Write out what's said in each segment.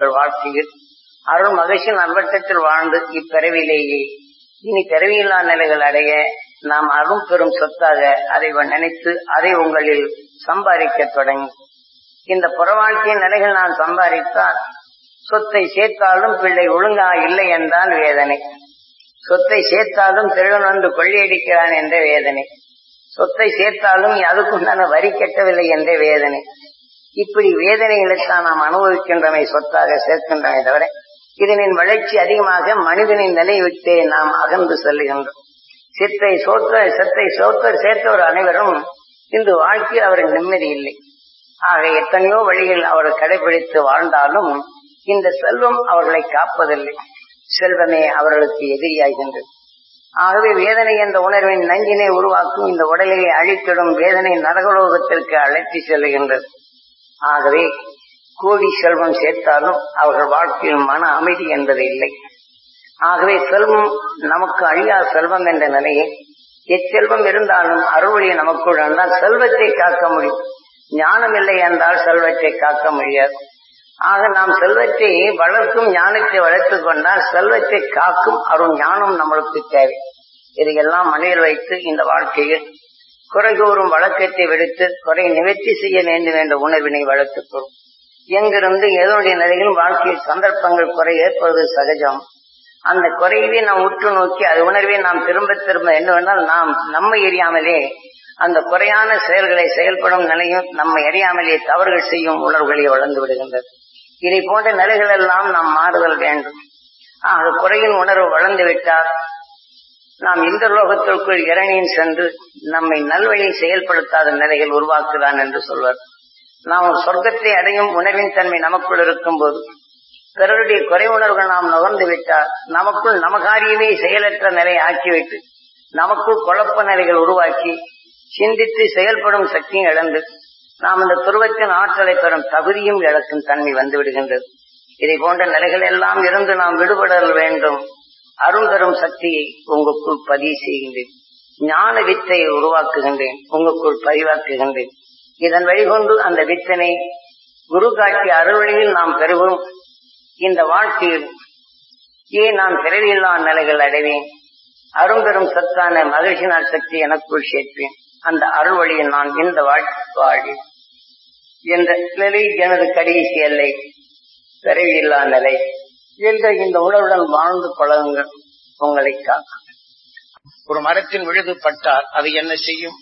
வாழ்க்கையில் அருள் மகிழ்ச்சி நல்வட்டத்தில் வாழ்ந்து இப்பிறவிலேயே இனி பிறவியில்லா நிலைகள் அடைய நாம் அருள் பெறும் சொத்தாக அதை நினைத்து அதை உங்களில் சம்பாதிக்க தொடங்கி இந்த புறவாழ்க்கையின் நிலைகள் நான் சம்பாதித்தால் சொத்தை சேர்த்தாலும் பிள்ளை ஒழுங்கா இல்லை என்றால் வேதனை சொத்தை சேர்த்தாலும் திருடன் வந்து கொள்ளையடிக்கிறான் என்ற வேதனை சொத்தை சேர்த்தாலும் அதுக்குண்டான வரி கட்டவில்லை என்ற வேதனை இப்படி வேதனைகளைத்தான் நாம் அனுபவிக்கின்றமை சொத்தாக சேர்க்கின்றமை தவிர இதனின் வளர்ச்சி அதிகமாக மனிதனின் நிலை விட்டே நாம் அகன்று செல்லுகின்றோம் சித்தை சோத்த சித்தை சோத்த சேர்த்தவர் அனைவரும் இந்த வாழ்க்கையில் அவரின் நிம்மதி இல்லை ஆக எத்தனையோ வழிகள் அவர் கடைபிடித்து வாழ்ந்தாலும் இந்த செல்வம் அவர்களை காப்பதில்லை செல்வமே அவர்களுக்கு எதிரியாகின்றது ஆகவே வேதனை என்ற உணர்வின் நஞ்சினை உருவாக்கும் இந்த உடலை அழித்திடும் வேதனை நரகலோகத்திற்கு அழைத்து செல்லுகின்றது ஆகவே கோடி செல்வம் சேர்த்தாலும் அவர்கள் வாழ்க்கையில் மன அமைதி என்பது இல்லை ஆகவே செல்வம் நமக்கு அழியா செல்வம் என்ற நிலையை எச்செல்வம் இருந்தாலும் அறுவழி நமக்குள் இருந்தால் செல்வத்தை காக்க முடியும் ஞானம் இல்லை என்றால் செல்வத்தை காக்க முடியாது ஆக நாம் செல்வத்தை வளர்க்கும் ஞானத்தை வளர்த்துக் கொண்டால் செல்வத்தை காக்கும் அருள் ஞானம் நம்மளுக்கு தேவை இதையெல்லாம் மனையில் வைத்து இந்த வாழ்க்கையில் குறை கூறும் வழக்கத்தை விடுத்து குறை நிவர்த்தி செய்ய வேண்டும் என்ற உணர்வினை வளர்த்துக் கொள்ளும் எங்கிருந்து எதனுடைய நிலையிலும் வாழ்க்கையில் சந்தர்ப்பங்கள் குறை ஏற்படுவது சகஜம் அந்த குறையவே நாம் உற்று நோக்கி அது உணர்வை நாம் திரும்ப திரும்ப என்னவென்றால் நாம் நம்மை எரியாமலே அந்த குறையான செயல்களை செயல்படும் நிலையும் நம்மை அறியாமலே தவறுகள் செய்யும் உணர்வுகளை வளர்ந்து விடுகின்றது இதை போன்ற நிலைகள் எல்லாம் நாம் மாறுதல் வேண்டும் ஆக குறையின் உணர்வு வளர்ந்து விட்டால் நாம் இந்த லோகத்திற்குள் இறைனியின் சென்று நம்மை நல்வழியை செயல்படுத்தாத நிலைகள் உருவாக்குதான் என்று சொல்வார் நாம் சொர்க்கத்தை அடையும் உணர்வின் தன்மை நமக்குள் இருக்கும் போது பிறருடைய குறை உணர்வுகள் நாம் நுகர்ந்து விட்டால் நமக்குள் நமகாரியமே செயலற்ற நிலை ஆக்கிவிட்டு நமக்குள் குழப்ப நிலைகள் உருவாக்கி சிந்தித்து செயல்படும் சக்தியும் இழந்து நாம் இந்த துருவத்தின் ஆற்றலை பெறும் தகுதியும் இழக்கும் தன்மை வந்து விடுகின்றது இதை போன்ற நிலைகள் எல்லாம் இருந்து நாம் விடுபடல் வேண்டும் அரும்பெரும் சக்தியை உங்களுக்குள் பதிவு செய்கின்றேன் ஞான வித்தையை உருவாக்குகின்றேன் உங்களுக்குள் பதிவாக்குகின்றேன் இதன் வழிகொண்டு அந்த வித்தனை குரு காட்டிய அறுவழியில் நாம் பெறுவோம் இந்த வாழ்க்கையில் ஏன் நான் பிறவியில்லா நிலைகள் அடைவேன் அரும்பெரும் சத்தான மகிழ்ச்சி நாள் சக்தி எனக்குள் சேர்ப்பேன் அந்த அருள் வழியில் நான் இந்த வாழ்க்கை என்ற நிலை எனது கடைசி எல்லை பிறவியில்லா நிலை என்ற இந்த உணர்வுடன் வாழ்ந்து பழகுங்கள் உங்களை காக்கும் ஒரு மரத்தின் விழுது பட்டால் அது என்ன செய்யும்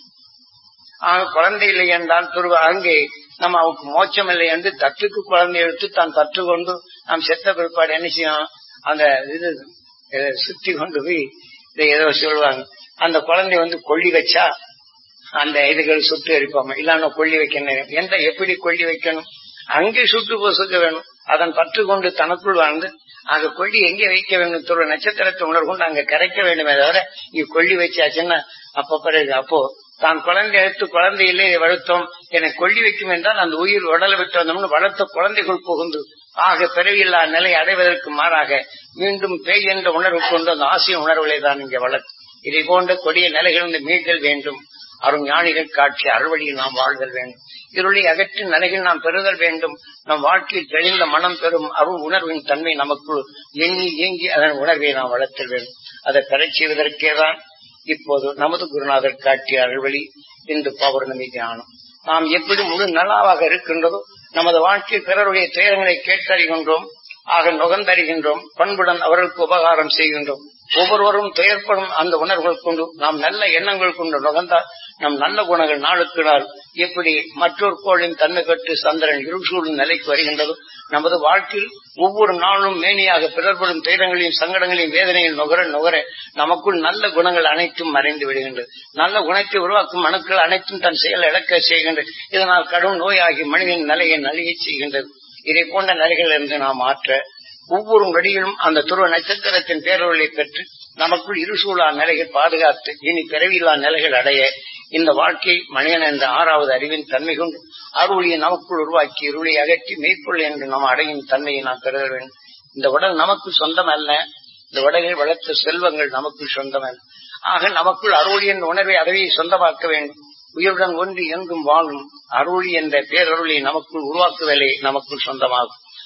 ஆக குழந்தை இல்லை என்றால் துருவ அங்கே நம்ம அவருக்கு மோட்சம் இல்லை என்று தட்டுக்கு குழந்தை எடுத்து தான் தட்டு கொண்டு நாம் செத்த பிற்பாடு என்ன செய்யும் அந்த இது சுத்தி கொண்டு போய் இதை ஏதோ சொல்லுவாங்க அந்த குழந்தை வந்து கொல்லி வச்சா அந்த இதுகள் சுட்டு எரிப்பாம இல்லன்னா கொல்லி வைக்கணும் எந்த எப்படி கொல்லி வைக்கணும் அங்கே சுட்டு பொசுக்க வேணும் அதன் பற்று கொண்டு தனக்குள் வாழ்ந்து அங்க கொல்லி எங்கே வைக்க வேண்டும் துற நட்சத்திரத்தை உணர்கொண்டு அங்க கரைக்க வேண்டுமே தவிர இங்க கொல்லி வச்சாச்சுன்னா அப்ப பிறகு அப்போ தான் குழந்தை எடுத்து குழந்தையிலே வளர்த்தோம் என்னை கொல்லி வைக்கும் என்றால் அந்த உயிர் உடலை விட்டு வந்தோம்னு வளர்த்த குழந்தைக்குள் புகுந்து ஆக பிறவியில்லா நிலை அடைவதற்கு மாறாக மீண்டும் பேய் என்ற உணர்வு கொண்டு அந்த ஆசைய உணர்வுகளை தான் இங்கே வளர்த்து இதை போன்ற கொடிய நிலைகளிலிருந்து மீட்டல் வேண்டும் அருண் ஞானிகள் காட்சி அறுவழியில் நாம் வாழ்தல் வேண்டும் இருளை அகற்றி நிலைகள் நாம் பெறுதல் வேண்டும் நம் வாழ்க்கையில் தெளிந்த மனம் பெறும் அருள் உணர்வின் தன்மை நமக்குள் எண்ணி இயங்கி அதன் உணர்வை நாம் வளர்த்தல் வேண்டும் அதை பெறச் செய்வதற்கேதான் இப்போது நமது குருநாதர் காட்டிய அறுவழி இன்று பௌர்ணமி தியானம் நாம் எப்படி முழு நல்லாவாக இருக்கின்றதோ நமது வாழ்க்கையில் பிறருடைய துயரங்களை கேட்டறிகின்றோம் ஆக நுகர்ந்தறிகின்றோம் பண்புடன் அவர்களுக்கு உபகாரம் செய்கின்றோம் ஒவ்வொருவரும் துயர்ப்படும் அந்த உணர்வுகள் கொண்டு நாம் நல்ல எண்ணங்கள் கொண்டு நுகர்ந்தால் நம் நல்ல குணங்கள் நாளுக்கு நாள் எப்படி மற்றொரு கோளின் தன்மை கட்டு சந்திரன் இருசூழும் நிலைக்கு வருகின்றதோ நமது வாழ்க்கையில் ஒவ்வொரு நாளும் மேனியாக பிறர்படும் துயரங்களையும் சங்கடங்களையும் வேதனையும் நுகர நுகர நமக்குள் நல்ல குணங்கள் அனைத்தும் மறைந்து விடுகின்றது நல்ல குணத்தை உருவாக்கும் மனுக்கள் அனைத்தும் தன் செயல் இழக்க செய்கின்றது இதனால் கடும் நோயாகி மனிதன் நிலையை நலிய செய்கின்றது இதை போன்ற நிலைகள் இருந்து நாம் மாற்ற ஒவ்வொரு நொடியிலும் அந்த துருவ நட்சத்திரத்தின் பேரொழியை பெற்று நமக்குள் இருசூழா நிலைகள் பாதுகாத்து இனி பிறவியில்லா நிலைகள் அடைய இந்த வாழ்க்கை மனிதன் என்ற ஆறாவது அறிவின் தன்மை கொண்டு அருளியை நமக்குள் உருவாக்கி இருளை அகற்றி மெய்ப்பொருள் என்று நாம் அடையும் தன்மையை நாம் பெற வேண்டும் இந்த உடல் நமக்கு சொந்தம் அல்ல இந்த உடலில் வளர்த்த செல்வங்கள் நமக்கு சொந்தம் அல்ல ஆக நமக்குள் அருளியின் உணர்வை அறவையை சொந்தமாக்க வேண்டும் உயிருடன் ஒன்றி எங்கும் வாழும் அருளி என்ற பேரருளை நமக்குள் உருவாக்குதலே நமக்குள் சொந்தமாகும்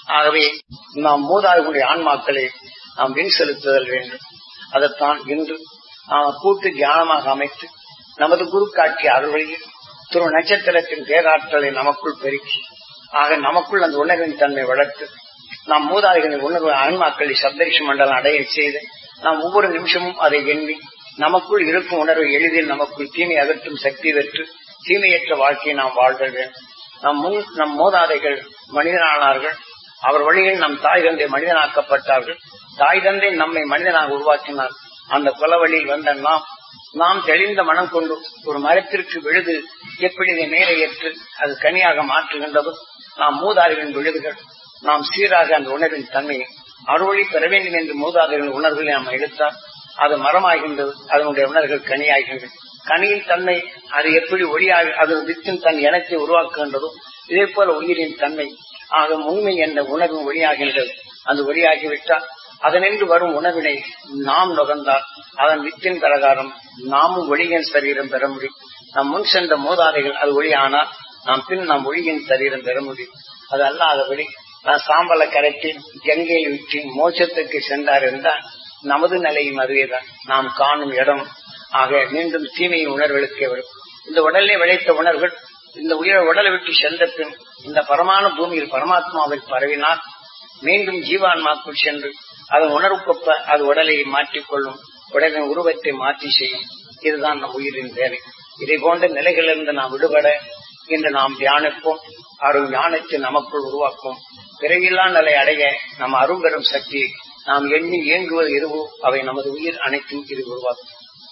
ஆகவே நாம் மூதாதைகளுடைய ஆன்மாக்களை நாம் வின் செலுத்துதல் வேண்டும் அதைத்தான் இன்று நாம் கூட்டு தியானமாக அமைத்து நமது குரு காட்சி அறுவழியில் திரு நட்சத்திரத்தின் பேராற்றலை நமக்குள் பெருக்கி ஆக நமக்குள் அந்த உணர்வின் தன்மை வளர்த்து நாம் மூதாதைகளின் உணர்வு ஆன்மாக்களை சப்தரிஷி மண்டலம் அடைய செய்து நாம் ஒவ்வொரு நிமிஷமும் அதை எண்ணி நமக்குள் இருக்கும் உணர்வை எளிதில் நமக்குள் தீமை அகற்றும் சக்தி பெற்று தீமையற்ற வாழ்க்கையை நாம் வாழ்தல் வேண்டும் நம் முன் நம் மூதாதைகள் மனிதனானார்கள் அவர் வழியில் நம் தாய் தந்தை மனிதனாக்கப்பட்டார்கள் தாய் தந்தை நம்மை மனிதனாக உருவாக்கினார் அந்த குலவழியில் வந்த நாம் நாம் தெளிந்த மனம் கொண்டு ஒரு மரத்திற்கு விழுது எப்படி இதை மேலே ஏற்று அது கனியாக மாற்றுகின்றதோ நாம் மூதாதைகளின் விழுதுகள் நாம் சீராக அந்த உணர்வின் தன்மையை அறுவழி பெற வேண்டும் என்று மூதாதைகளின் உணர்வுகளை நாம் எடுத்தால் அது மரமாகின்றது அதனுடைய உணர்வுகள் கனியாகின்றது கனியின் தன்மை அது எப்படி ஒளியாக அது வித்தின் தன் இனத்தை உருவாக்குகின்றதோ இதே போல உயிரின் தன்மை ஆக உண்மை என்ற உணர்வு ஒளியாகின்றது அந்த ஒளியாகிவிட்டால் அதனின்று வரும் உணவினை நாம் நுகர்ந்தால் அதன் வித்தின் பிரகாரம் நாமும் ஒளியின் சரீரம் பெற முடியும் நம் முன் சென்ற மூதாதைகள் அது ஒளியானால் நாம் பின் நாம் ஒளியின் சரீரம் பெற முடியும் அது அல்லாதபடி நான் சாம்பல கரைத்தி கங்கையை விட்டு மோட்சத்துக்கு சென்றார் என்றால் நமது நிலையும் அதுவேதான் நாம் காணும் இடம் ஆக மீண்டும் தீமையின் உணர்வுகளுக்கே வரும் இந்த உடலை விளைத்த உணர்வுகள் இந்த உயிர் உடலை விட்டு சென்ற பின் இந்த பரமான பூமியில் பரமாத்மாவில் பரவினால் மீண்டும் ஜீவான்மாக்குள் சென்று அதன் உணர்வுக்கொப்ப அது உடலை மாற்றிக்கொள்ளும் உடலின் உருவத்தை மாற்றி செய்யும் இதுதான் நம் உயிரின் வேலை இதை போன்ற நிலைகளிலிருந்து நாம் விடுபட இன்று நாம் தியானிப்போம் அருள் ஞானத்தை நமக்குள் உருவாக்கும் பிறவில்லா நிலை அடைய நம் அரும்பெரும் சக்தியை நாம் எண்ணி இயங்குவது எதுவோ அவை நமது உயிர் அனைத்தும் இது உருவாக்கும்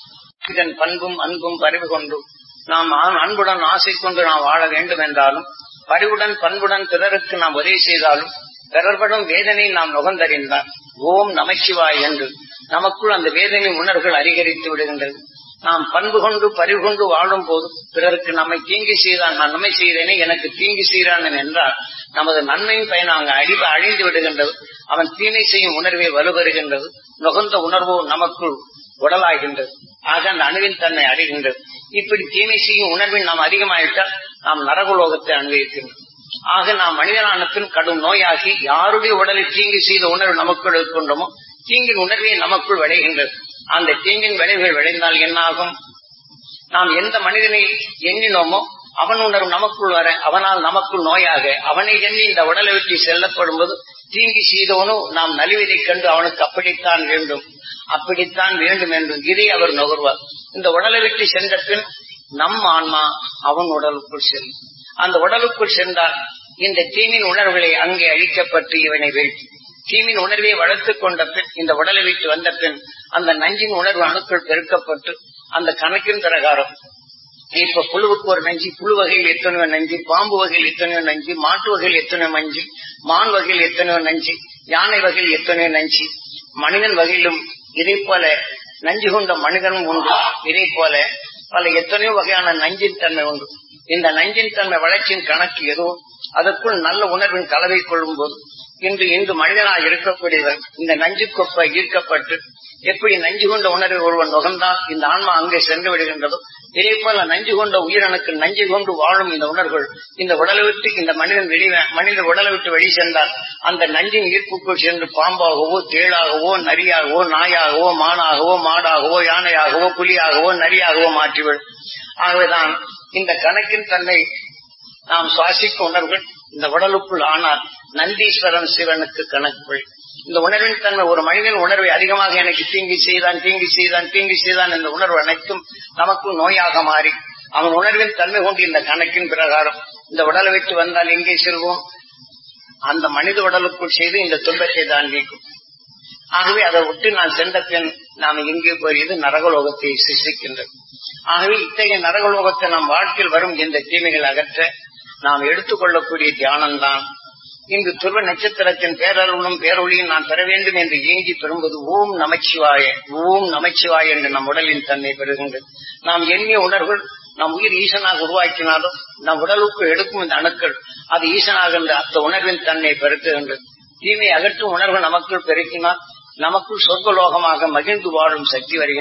இதன் பண்பும் அன்பும் பறிவு கொண்டு நாம் அன்புடன் ஆசை கொண்டு நாம் வாழ வேண்டும் என்றாலும் பறிவுடன் பண்புடன் பிறருக்கு நாம் உதவி செய்தாலும் பிறர்படும் வேதனை நாம் நுகர்ந்தறிந்தால் ஓம் நமசிவாய் என்று நமக்குள் அந்த வேதனை உணர்வுகள் அதிகரித்து விடுகின்றது நாம் பண்பு கொண்டு பறிவு கொண்டு வாழும் போது பிறருக்கு நம்மை தீங்கு செய்தான் நான் நன்மை செய்தேனே எனக்கு தீங்கு செய்கிறான் என்றால் நமது நன்மையின் பயன் அங்கு அழிவு அழிந்து விடுகின்றது அவன் தீமை செய்யும் உணர்வே வலுவருகின்றது நுகர்ந்த உணர்வோ நமக்குள் உடலாகின்றது ஆக அந்த அணுவின் தன்மை அடைகின்றது இப்படி தீமை செய்யும் உணர்வின் நாம் அதிகமாயிட்டால் நாம் நரகுலோகத்தை அனுபவிக்கின்றோம் ஆக நாம் மனிதனான பின் கடும் நோயாகி யாருடைய உடலில் தீங்கு செய்த உணர்வு நமக்குள் இருக்கின்றோமோ தீங்கின் உணர்வே நமக்குள் விளைகின்றது அந்த தீங்கின் விளைவுகள் விளைந்தால் என்னாகும் நாம் எந்த மனிதனை எண்ணினோமோ அவன் உணர்வு நமக்குள் வர அவனால் நமக்குள் நோயாக அவனை எண்ணி இந்த உடலை விட்டு செல்லப்படும் போது தீங்கி செய்தவனோ நாம் நலிவதைக் கண்டு அவனுக்கு அப்படித்தான் வேண்டும் அப்படித்தான் வேண்டும் என்று இதை அவர் நுகர்வார் இந்த உடலை விட்டு சென்ற பின் நம் ஆன்மா அவன் உடலுக்குள் செல்லும் அந்த உடலுக்குள் சென்றால் இந்த தீமின் உணர்வுகளை அங்கே அழிக்கப்பட்டு இவனை வீழ்த்தி தீமின் உணர்வை வளர்த்துக் கொண்ட பின் இந்த உடலை விட்டு வந்த பின் அந்த நஞ்சின் உணர்வு அணுக்கள் பெருக்கப்பட்டு அந்த கணக்கின் பிரகாரம் இப்ப புழுவுக்கு ஒரு நஞ்சு புழு வகையில் எத்தனையோ நஞ்சு பாம்பு வகையில் எத்தனையோ நஞ்சு மாட்டு வகையில் எத்தனையோ நஞ்சு மான் வகையில் எத்தனையோ நஞ்சு யானை வகையில் எத்தனையோ நஞ்சு மனிதன் வகையிலும் இதே போல நஞ்சு கொண்ட மனிதனும் உண்டு இதே போல பல எத்தனையோ வகையான நஞ்சின் தன்மை உண்டு இந்த நஞ்சின் தன்மை வளர்ச்சியின் கணக்கு ஏதோ அதற்குள் நல்ல உணர்வின் கலவை கொள்ளும் போது இன்று இன்று மனிதனாக இருக்கக்கூடியவன் இந்த நஞ்சு கொப்பை ஈர்க்கப்பட்டு எப்படி நஞ்சு கொண்ட உணர்வை ஒருவன் நுகர்ந்தால் இந்த ஆன்மா அங்கே சென்று விடுகின்றதோ இதே போல நஞ்சு கொண்ட உயிரனுக்கு நஞ்சு கொண்டு வாழும் இந்த உணர்வுகள் இந்த உடலை விட்டு இந்த மனிதன் வெளியே மனித உடலை விட்டு வெளி சென்றால் அந்த நஞ்சின் ஈர்ப்புக்குள் சென்று பாம்பாகவோ தேளாகவோ நரியாகவோ நாயாகவோ மானாகவோ மாடாகவோ யானையாகவோ புலியாகவோ நரியாகவோ மாற்றிவிடும் ஆகவேதான் இந்த கணக்கின் தன்னை நாம் சுவாசிக்கும் உணர்வுகள் இந்த உடலுக்குள் ஆனால் நந்தீஸ்வரன் சிவனுக்கு கணக்குகள் இந்த உணர்வின் தன்மை ஒரு மனிதன் உணர்வை அதிகமாக எனக்கு தீங்கி செய்தான் தீங்கி செய்தான் தீங்கி செய்தான் இந்த உணர்வு அனைத்தும் நமக்குள் நோயாக மாறி அவன் உணர்வின் தன்மை கொண்டு இந்த கணக்கின் பிரகாரம் இந்த உடலை விட்டு வந்தால் எங்கே செல்வோம் அந்த மனித உடலுக்குள் செய்து இந்த துன்பத்தை தான் நீக்கும் ஆகவே அதை விட்டு நான் சென்ற பின் நாம் எங்கே போயது நரகலோகத்தை சிருஷ்டிக்கின்றது ஆகவே இத்தகைய நரகலோகத்தை நம் வாழ்க்கையில் வரும் இந்த தீமைகள் அகற்ற நாம் எடுத்துக்கொள்ளக்கூடிய தியானம்தான் இங்கு துருவ நட்சத்திரத்தின் பேரருளும் பேரொழியும் நான் பெற வேண்டும் என்று ஏங்கி பெறும்போது ஓம் நமச்சிவாய ஓம் நமச்சிவாய என்று நம் உடலின் தன்மை பெறுகின்றது நாம் எண்ணிய உணர்வுகள் நம் உயிர் ஈசனாக உருவாக்கினாலும் நம் உடலுக்கு எடுக்கும் இந்த அணுக்கள் அது ஈசனாக அந்த உணர்வின் தன்மை பெருக்குகின்றது தீமை அகற்றும் உணர்வு நமக்குள் பெருக்கினால் நமக்குள் சொர்க்கலோகமாக மகிழ்ந்து வாழும் சக்தி வருகின்றது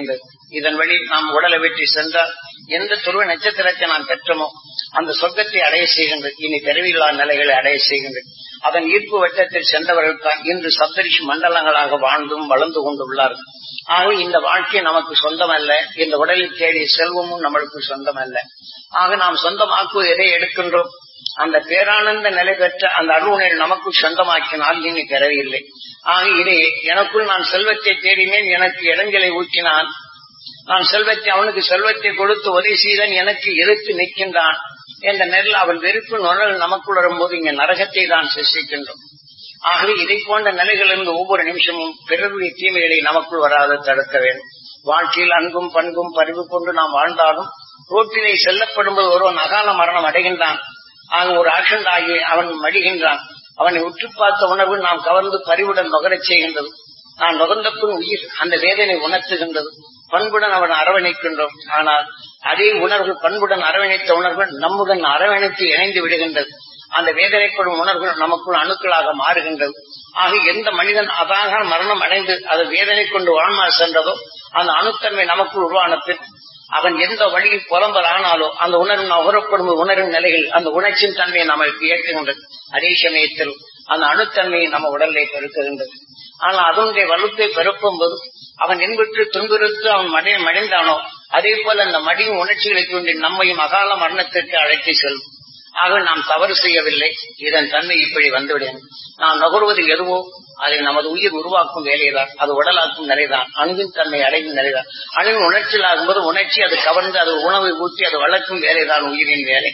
இதன் வழி நாம் உடலை வெட்டி சென்றால் எந்த துருவ நட்சத்திரத்தை நாம் பெற்றோமோ அந்த சொர்க்கத்தை அடைய செய்கின்றது இனி பிறவில்லா நிலைகளை அடைய செய்கின்றது அதன் ஈர்ப்பு வட்டத்தில் சென்றவர்கள் தான் இன்று சப்தரிஷி மண்டலங்களாக வாழ்ந்தும் வளர்ந்து கொண்டுள்ளார்கள் ஆக இந்த வாழ்க்கை நமக்கு சொந்தமல்ல இந்த உடலில் தேடிய செல்வமும் நம்மளுக்கு சொந்தமல்ல ஆக நாம் சொந்தமாக்குவது எதை எடுக்கின்றோம் அந்த பேரானந்த நிலை பெற்ற அந்த அருணை நமக்கு சொந்தமாக்கினால் இனி பெறவில்லை ஆக இதை எனக்குள் நான் செல்வத்தை தேடினேன் எனக்கு இடங்களை ஊற்றினான் நான் செல்வத்தை அவனுக்கு செல்வத்தை கொடுத்து உதவி செய்தான் எனக்கு எதிர்த்து நிற்கின்றான் என்ற நெல் அவன் வெறுப்பு நுழல் நமக்குள் வரும்போது இங்க நரகத்தை தான் சிருஷ்டிக்கின்றோம் ஆகவே இதை போன்ற நிலைகளிலிருந்து ஒவ்வொரு நிமிஷமும் பிறருடைய தீமைகளை நமக்குள் வராது தடுக்க வேண்டும் வாழ்க்கையில் அன்பும் பண்பும் பரிவு கொண்டு நாம் வாழ்ந்தாலும் ரோட்டிலே செல்லப்படும்போது ஒருவன் அகால மரணம் அடைகின்றான் ஆக ஒரு ஆக்சிடென்ட் ஆகி அவன் மடிகின்றான் அவனை உற்று பார்த்த உணர்வு நாம் கவர்ந்து பரிவுடன் நுகரச் செய்கின்றது நான் நுகர்ந்த பின் உயிர் அந்த வேதனை உணர்த்துகின்றது பண்புடன் அவன் அரவணைக்கின்றோம் ஆனால் அதே உணர்வு பண்புடன் அரவணைத்த உணர்வு நம்முடன் அரவணைத்து இணைந்து விடுகின்றது அந்த வேதனைப்படும் உணர்வுகள் நமக்குள் அணுக்களாக மாறுகின்றது ஆக எந்த மனிதன் அதாக மரணம் அடைந்து அது வேதனை கொண்டு வாழ்மா சென்றதோ அந்த அணுத்தன்மை நமக்குள் உருவான பின் அவன் எந்த வழியில் புலம்பல் ஆனாலோ அந்த உணர்வு நுகரப்படும் உணர்வின் நிலையில் அந்த உணர்ச்சியின் தன்மையை நமக்கு இயக்குகின்றது அதே சமயத்தில் அந்த அணுத்தன்மையை நம்ம உடலை பெருக்குகின்றது ஆனால் அதனுடைய வலுத்தை பெருக்கும் போது அவன் என்பற்று துன்புறுத்து அவன் மடை மடைந்தானோ அதே போல அந்த மடியும் உணர்ச்சிகளை கொண்டு நம்மையும் அகால மரணத்திற்கு அழைத்து செல்லும் ஆக நாம் தவறு செய்யவில்லை இதன் தன்மை இப்படி வந்துவிடும் நாம் நுகர்வது எதுவோ அதை நமது உயிர் உருவாக்கும் வேலைதான் அது உடலாக்கும் நிலைதான் அணுவின் தன்மை அடையும் நிலைதான் அணுவின் உணர்ச்சியில் ஆகும்போது உணர்ச்சி அது கவர்ந்து அது உணவை ஊற்றி அது வளர்க்கும் வேலைதான் உயிரின் வேலை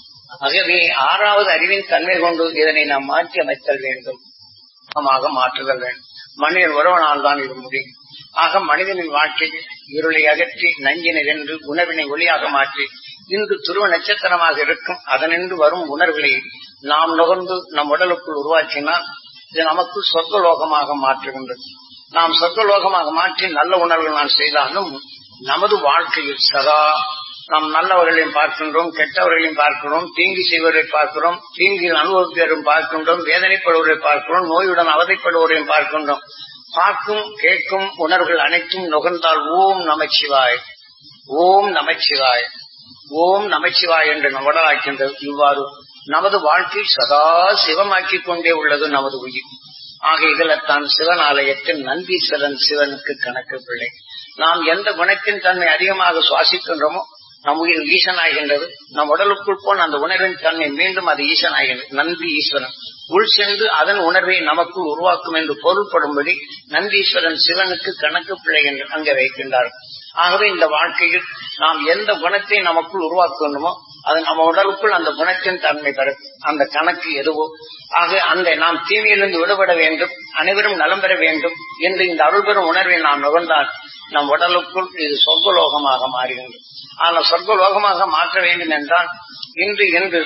ஆகவே ஆறாவது அறிவின் தன்மை கொண்டு இதனை நாம் மாற்றி அமைத்தல் வேண்டும் மாற்றுதல் வேண்டும் மனிதன் ஒருவனால் தான் இது முடியும் ஆக மனிதனின் வாழ்க்கையில் இருளை அகற்றி நஞ்சினை வென்று உணவினை ஒளியாக மாற்றி இன்று துருவ நட்சத்திரமாக இருக்கும் அதனின்று வரும் உணர்வுகளை நாம் நுகர்ந்து நம் உடலுக்குள் உருவாக்கினால் இது நமக்கு சொர்க்கலோகமாக மாற்றுகின்றது நாம் சொர்க்கலோகமாக மாற்றி நல்ல உணர்வுகள் நாம் செய்தாலும் நமது வாழ்க்கையில் சதா நாம் நல்லவர்களையும் பார்க்கின்றோம் கெட்டவர்களையும் பார்க்கிறோம் தீங்கு செய்வதை பார்க்கிறோம் தீங்கில் அனுபவிப்பவரையும் பார்க்கின்றோம் வேதனைப்படுவதை பார்க்கிறோம் நோயுடன் அவதைப்படுவதையும் பார்க்கின்றோம் பார்க்கும் கேட்கும் உணர்வுகள் அனைத்தும் நுகர்ந்தால் ஓம் நமச்சிவாய் ஓம் நமச்சிவாய் ஓம் நமச்சிவாய் என்று நம் உடலாக்கின்றது இவ்வாறு நமது வாழ்க்கை சதா சிவமாக்கிக் கொண்டே உள்ளது நமது உயிர் ஆக இதில்தான் சிவன் ஆலயத்தில் நந்தீஸ்வரன் சிவனுக்கு கணக்கு பிள்ளை நாம் எந்த குணத்தின் தன்மை அதிகமாக சுவாசிக்கின்றோமோ நம் உயிர் ஈசனாகின்றது நம் உடலுக்குள் போன அந்த உணர்வின் தன்மை மீண்டும் அது ஈசனாகின்றது நந்தி ஈஸ்வரன் உள் சென்று அதன் உணர்வை நமக்குள் உருவாக்கும் என்று பொருள்படும்படி நந்தீஸ்வரன் சிவனுக்கு கணக்கு பிள்ளை என்று அங்கே வைக்கின்றார் ஆகவே இந்த வாழ்க்கையில் நாம் எந்த குணத்தை நமக்குள் உருவாக்கணுமோ அது நம்ம உடலுக்குள் அந்த குணத்தின் தன்மை பெறும் அந்த கணக்கு எதுவோ ஆக அந்த நாம் தீமையிலிருந்து விடுபட வேண்டும் அனைவரும் நலம் பெற வேண்டும் என்று இந்த அருள் பெறும் உணர்வை நாம் நுகர்ந்தால் நம் உடலுக்குள் இது சொர்க்கலோகமாக மாறுகின்றது ஆனால் சொர்க்கலோகமாக மாற்ற வேண்டும் என்றால் இன்று இன்று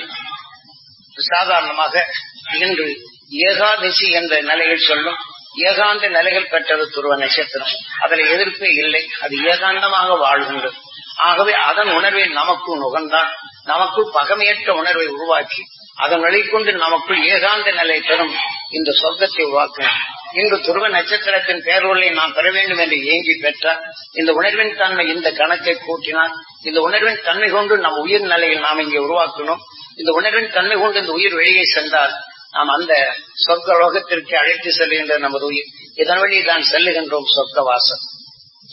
சாதாரணமாக இன்று ஏகாதசி என்ற நிலையில் சொல்லும் ஏகாந்த நிலைகள் பெற்றது துருவ நட்சத்திரம் அதில் எதிர்ப்பே இல்லை அது ஏகாந்தமாக வாழ்கின்றது ஆகவே அதன் உணர்வை நமக்குள் நுகர்ந்தான் நமக்குள் பகமையற்ற உணர்வை உருவாக்கி அதன் வெளிக்கொண்டு நமக்குள் ஏகாந்த நிலை பெறும் இந்த சொர்க்கத்தை உருவாக்கும் இன்று துருவ நட்சத்திரத்தின் பேரொருளை நாம் பெற வேண்டும் என்று ஏங்கி பெற்றார் இந்த உணர்வின் தன்மை இந்த கணக்கை கூட்டினார் இந்த உணர்வின் தன்மை கொண்டு நம் உயிர் நிலையில் நாம் இங்கே உருவாக்கணும் இந்த உணர்வின் தன்மை கொண்டு இந்த உயிர் வெளியே சென்றால் நாம் அந்த சொர்க்க லோகத்திற்கு அழைத்து செல்கின்ற நமது உயிர் இதன் வழி தான் செல்லுகின்றோம் சொர்க்க வாசம்